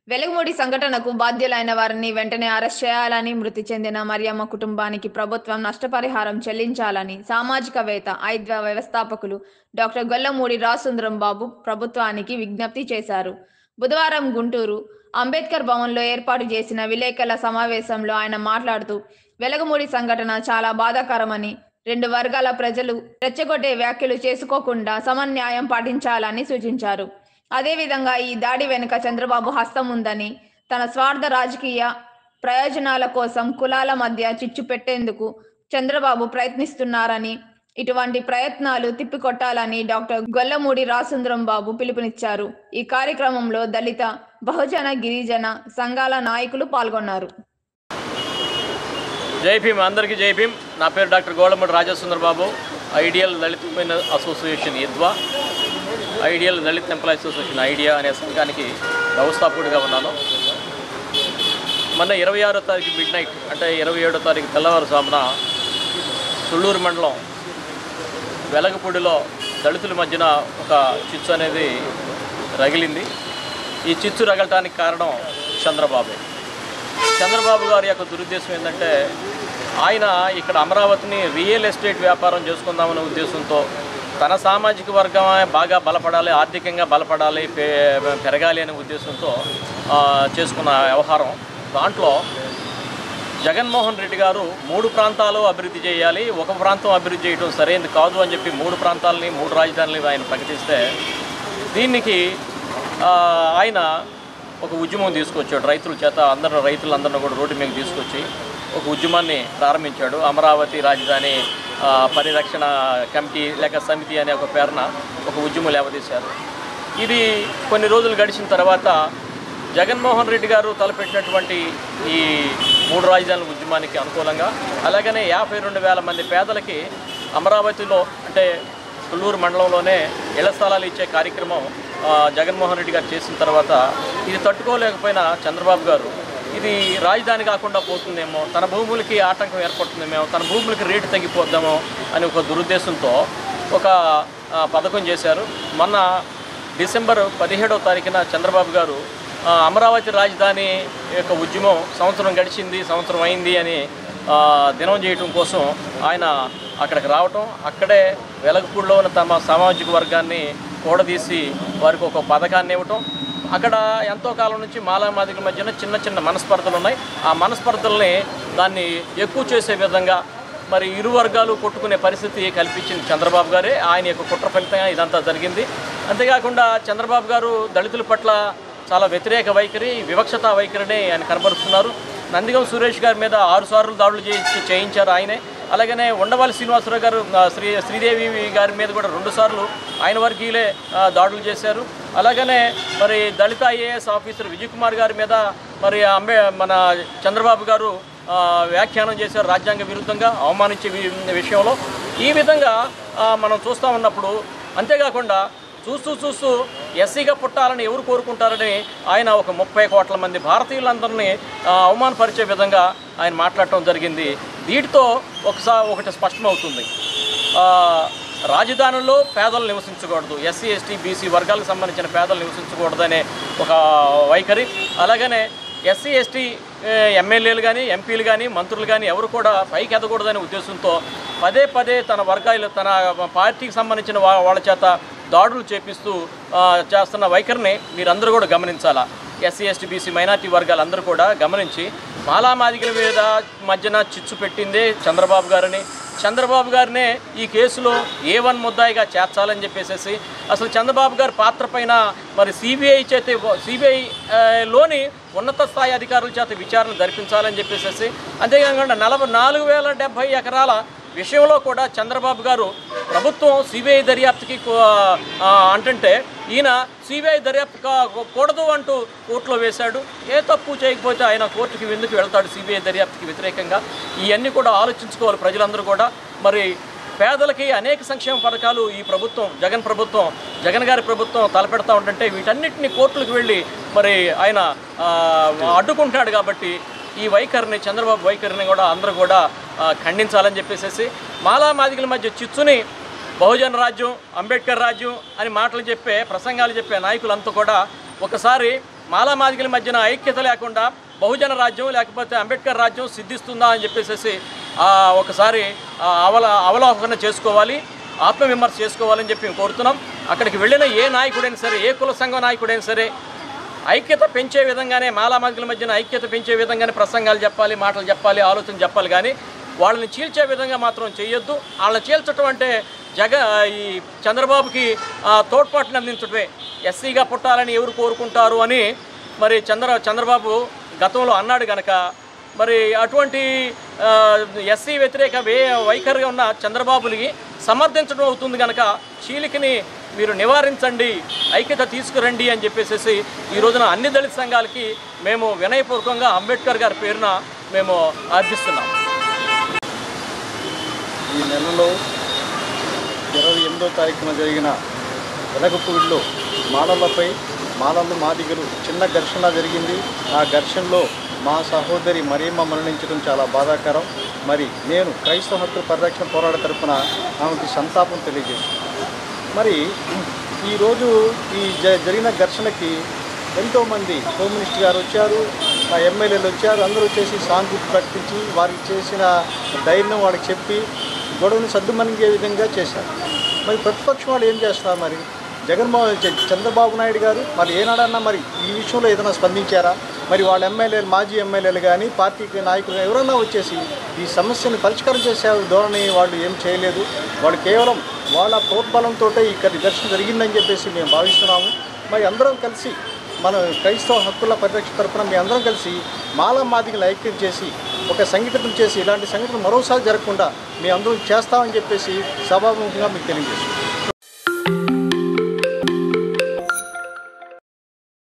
వెలుగుమూడి సంఘటనకు బాధ్యులైన వారిని వెంటనే అరెస్ట్ చేయాలని మృతి చెందిన మరియమ్మ కుటుంబానికి ప్రభుత్వం నష్టపరిహారం చెల్లించాలని సామాజికవేత్త ఐద్వ వ్యవస్థాపకులు డాక్టర్ గొల్లమూడి రాసుందరం బాబు ప్రభుత్వానికి విజ్ఞప్తి చేశారు బుధవారం గుంటూరు అంబేద్కర్ భవన్లో ఏర్పాటు చేసిన విలేకరుల సమావేశంలో ఆయన మాట్లాడుతూ వెలగమూడి సంఘటన చాలా బాధాకరమని రెండు వర్గాల ప్రజలు రెచ్చగొట్టే వ్యాఖ్యలు చేసుకోకుండా సమన్యాయం పాటించాలని సూచించారు అదేవిధంగా ఈ దాడి వెనుక చంద్రబాబు హస్తం ఉందని తన స్వార్థ రాజకీయ ప్రయోజనాల కోసం కులాల మధ్య చిచ్చు పెట్టేందుకు చంద్రబాబు ప్రయత్నిస్తున్నారని ఇటువంటి ప్రయత్నాలు తిప్పికొట్టాలని డాక్టర్ గొల్లమూడి రాసుందరం బాబు పిలుపునిచ్చారు ఈ కార్యక్రమంలో దళిత బహుజన గిరిజన సంఘాల నాయకులు పాల్గొన్నారు జై భీమ్ అందరికీ జై భీమ్ నా పేరు doctor Golamudi Rajasundar Babu ideal Dalit women association ఇద్వా ideal Dalit employee association IDEA అనే సంఘానికి వ్యవస్థాపకుడిగా ఉన్నాను మొన్న ఇరవై ఆరో తారీఖు మిడ్ నైట్ అంటే ఇరవై ఏడో తారీఖు తెల్లవారుజామున తుళ్ళూరు మండలం వెలగపూడిలో దళితుల మధ్యన ఒక చిచ్చు అనేది రగిలింది ఈ చిచ్చు రగలటానికి కారణం చంద్రబాబే చంద్రబాబు గారి యొక్క దురుద్దేశం ఏంటంటే ఆయన ఇక్కడ అమరావతిని రియల్ ఎస్టేట్ వ్యాపారం చేసుకుందామనే ఉద్దేశంతో తన సామాజిక వర్గం బాగా బలపడాలి ఆర్థికంగా బలపడాలి పె- పెరగాలి అనే ఉద్దేశంతో ఆ, చేసుకున్న వ్యవహారం దాంట్లో జగన్మోహన్ రెడ్డి గారు మూడు ప్రాంతాలు అభివృద్ధి చేయాలి ఒక ప్రాంతం అభివృద్ధి చేయడం సరైనది కాదు అని చెప్పి మూడు ప్రాంతాలని మూడు రాజధానులని ఆయన ప్రకటిస్తే దీనికి ఆ, ఆయన ఒక ఉద్యమం తీసుకొచ్చాడు రైతుల చేత అందరూ రైతులందరినీ కూడా రోడ్డు మీద తీసుకొచ్చి ఒక ఉద్యమాన్ని ప్రారంభించాడు అమరావతి రాజధాని ఆ, పరిరక్షణ కమిటీ లేక సమితి అనే ఒక పేరున ఒక ఉద్యమం లేవదీశారు ఇది కొన్ని రోజులు గడిచిన తర్వాత జగన్మోహన్ రెడ్డి గారు తలపెట్టినటువంటి ఈ మూడు రాజధానుల ఉద్యమానికి అనుకూలంగా అలాగనే యాభై రెండు వేల మంది పేదలకి అమరావతిలో అంటే తుళ్ళూరు మండలంలోనే ఇళ్ల స్థలాలు ఇచ్చే కార్యక్రమం ఆ, జగన్మోహన్ రెడ్డి గారు చేసిన తర్వాత ఇది తట్టుకోలేకపోయిన చంద్రబాబు గారు ఇది రాజధాని కాకుండా పోతుందేమో తన భూములకి ఆటంకం ఏర్పడుతుందేమో తన భూములకి రేటు తగ్గిపోద్దామో అని ఒక దురుద్దేశంతో ఒక ఆ, పథకం చేశారు మొన్న డిసెంబర్ పదిహేడవ తారీఖున చంద్రబాబు గారు ఆ, అమరావతి రాజధాని యొక్క ఉద్యమం సంవత్సరం గడిచింది సంవత్సరం అయింది అని ఆ, దినం చేయటం కోసం ఆయన అక్కడికి రావటం అక్కడే వెలగపూడిలో ఉన్న తమ సామాజిక వర్గాన్ని కూడదీసి వారికి ఒక పథకాన్ని ఇవ్వటం అక్కడ ఎంతో కాలం నుంచి మాలామాదిగల మధ్యన చిన్న చిన్న మనస్పర్ధలు ఉన్నాయి ఆ మనస్పర్ధల్ని దాన్ని ఎక్కువ చేసే విధంగా మరి ఇరు వర్గాలు కొట్టుకునే పరిస్థితి కల్పించింది చంద్రబాబు గారే ఆయన యొక్క కుట్ర ఫలితంగా ఇదంతా జరిగింది అంతేకాకుండా చంద్రబాబు గారు దళితుల పట్ల చాలా వ్యతిరేక వైఖరి వివక్షత వైఖరిని ఆయన కనబరుస్తున్నారు నందిగం సురేష్ గారి మీద ఆరు సార్లు దాడులు చేయించి చేయించారు ఆయనే అలాగనే ఉండవల్లి శ్రీనివాసరావు గారు ఆ, శ్రీ శ్రీదేవి గారి మీద కూడా రెండు సార్లు ఆయన వర్గీయులే ఆ, దాడులు చేశారు అలాగనే మరి దళిత ఐఏఎస్ ఆఫీసర్ విజయ్ కుమార్ గారి మీద మరి అంబే మన చంద్రబాబు గారు ఆ, వ్యాఖ్యానం చేశారు రాజ్యాంగ విరుద్ధంగా అవమానించే వి- విషయంలో ఈ విధంగా ఆ, మనం చూస్తూ ఉన్నప్పుడు అంతేకాకుండా చూస్తూ చూస్తూ ఎస్సీగా పుట్టాలని ఎవరు కోరుకుంటారని ఆయన ఒక ముప్పై కోట్ల మంది భారతీయులందరినీ ఆ, అవమానపరిచే విధంగా ఆయన మాట్లాడటం జరిగింది వీటితో ఒకసారి ఒకటి స్పష్టమవుతుంది ఆ, రాజధానుల్లో పేదలు నివసించకూడదు ఎస్సీ ఎస్టీ బీసీ వర్గాలకు సంబంధించిన పేదలు నివసించకూడదనే ఒక వైఖరి అలాగనే ఎస్సీ ఎస్టీ ఎమ్మెల్యేలు కానీ ఎంపీలు కానీ మంత్రులు కానీ ఎవరు కూడా పైకి ఎదగకూడదనే ఉద్దేశంతో పదే పదే తన వర్గాలు తన పార్టీకి సంబంధించిన వా- వాళ్ళ చేత దాడులు చేపిస్తూ ఆ, చేస్తున్న వైఖరిని మీరందరూ కూడా గమనించాలా ఎస్సీ ఎస్టీ బీసీ మైనార్టీ వర్గాలందరూ కూడా గమనించి మాలామాదిగల మీద మధ్యన చిచ్చు పెట్టిందే చంద్రబాబు గారిని చంద్రబాబు గారినే ఈ కేసులో ఏ వన్ ముద్దాయిగా చేర్చాలని చెప్పేసి అసలు చంద్రబాబు గారి పాత్ర పైన మరి సిబిఐ చేత సిబిఐ లోని ఉన్నత స్థాయి అధికారుల చేత విచారణ జరిపించాలని చెప్పేసి అంతేకాకుండా నలభై నాలుగు వేల డెబ్భై ఎకరాల విషయంలో కూడా చంద్రబాబు గారు ప్రభుత్వం సిబిఐ దర్యాప్తుకి కో- ఆ, అంటుంటే ఈయన సిబిఐ దర్యాప్తు కా- కూడదు అంటూ కోర్టులో వేశాడు ఏ తప్పు చేయకపోతే ఆయన కోర్టుకి ఎందుకు వెళ్తాడు సిబిఐ దర్యాప్తుకి వ్యతిరేకంగా ఇవన్నీ కూడా ఆలోచించుకోవాలి ప్రజలందరూ కూడా మరి పేదలకి అనేక సంక్షేమ పథకాలు ఈ ప్రభుత్వం జగన్ ప్రభుత్వం జగన్ గారి ప్రభుత్వం తలపెడతా ఉంటుంటే వీటన్నిటిని కోర్టులకు వెళ్ళి మరి ఆయన ఆ, అడ్డుకుంటున్నాడు కాబట్టి ఈ వైఖరిని చంద్రబాబు వైఖరిని కూడా అందరూ కూడా ఆ, ఖండించాలని చెప్పేసి మాలా మాదిగల మధ్య చిచ్చుని బహుజన రాజ్యం అంబేద్కర్ రాజ్యం అని మాటలు చెప్పే ప్రసంగాలు చెప్పే నాయకులంతా కూడా ఒకసారి మాలా మాదిగల మధ్యన ఐక్యత లేకుండా బహుజన రాజ్యం లేకపోతే అంబేద్కర్ రాజ్యం సిద్ధిస్తుందా అని చెప్పేసి ఆ, ఒకసారి ఆ, అవల అవలోకన చేసుకోవాలి ఆత్మవిమర్శ చేసుకోవాలని చెప్పి మేము కోరుతున్నాం అక్కడికి వెళ్ళిన ఏ నాయకుడైనా సరే ఏ కుల సంఘం నాయకుడైనా సరే ఐక్యత పెంచే విధంగానే మాలామాదిగల మధ్యన ఐక్యత పెంచే విధంగానే ప్రసంగాలు చెప్పాలి మాటలు చెప్పాలి ఆలోచన చెప్పాలి కానీ వాళ్ళని చీల్చే విధంగా మాత్రం చేయొద్దు వాళ్ళని చీల్చడం అంటే జగ ఈ చంద్రబాబుకి ఆ, తోడ్పాటుని అందించడమే ఎస్సీగా పుట్టాలని ఎవరు కోరుకుంటారు అని మరి చంద్ర చంద్రబాబు గతంలో అన్నాడు గనక మరి అటువంటి ఆ, ఎస్సీ వ్యతిరేక వే వైఖరిగా ఉన్న చంద్రబాబుని సమర్థించడం అవుతుంది కనుక చీలికని మీరు నివారించండి ఐక్యత తీసుకురండి అని చెప్పేసి ఈ రోజున అన్ని దళిత సంఘాలకి మేము వినయపూర్వకంగా అంబేద్కర్ గారి పేరున మేము అర్థిస్తున్నాం ఈ నెలలో ఇరవై ఎనిమిదో తారీఖున జరిగిన వెనకపూడిలో మాలలపై మాలలు మాదిగలు చిన్న ఘర్షణ జరిగింది ఆ ఘర్షణలో మా సహోదరి మరియమ్మ మరణించడం చాలా బాధాకరం మరి నేను క్రైస్తవ హక్కుల పరిరక్షణ పోరాట తరపున ఆమెకి సంతాపం తెలియజేస్తున్నాను మరి ఈరోజు ఈ జ జరిగిన ఘర్షణకి ఎంతోమంది హోమ్ మినిస్టర్ గారు వచ్చారు ఆ ఎమ్మెల్యేలు వచ్చారు అందరూ వచ్చేసి సానుభూతి ప్రకటించి వారికి చేసిన ధైర్యం వాళ్ళకి చెప్పి గొడవని సర్దుమణిగే విధంగా చేశారు మరి ప్రతిపక్షం వాళ్ళు ఏం చేస్తున్నారు మరి జగన్మోహన్ చ- చంద్రబాబు నాయుడు గారు మరి ఏనాడన్నా మరి ఈ విషయంలో ఏదైనా స్పందించారా మరి వాళ్ళ ఎమ్మెల్యేలు మాజీ ఎమ్మెల్యేలు కానీ పార్టీకి నాయకులు కానీ ఎవరన్నా వచ్చేసి ఈ సమస్యను పరిష్కారం చేసే ధోరణి వాళ్ళు ఏం చేయలేదు వాళ్ళు కేవలం వాళ్ళ ప్రోద్బలంతో ఇక్కడ ఘర్షణ జరిగిందని చెప్పేసి మేము భావిస్తున్నాము మరి అందరం కలిసి మన క్రైస్తవ హక్కుల పరిరక్షణ తరపున మీ అందరం కలిసి మాలా మాదిగలు ఐక్యం చేసి ఒక సంఘటన చేసి ఇలాంటి సంఘటన మరోసారి జరగకుండా మీ అందరం చేస్తామని చెప్పేసి సభాముఖంగా మీకు తెలియజేస్తున్నాం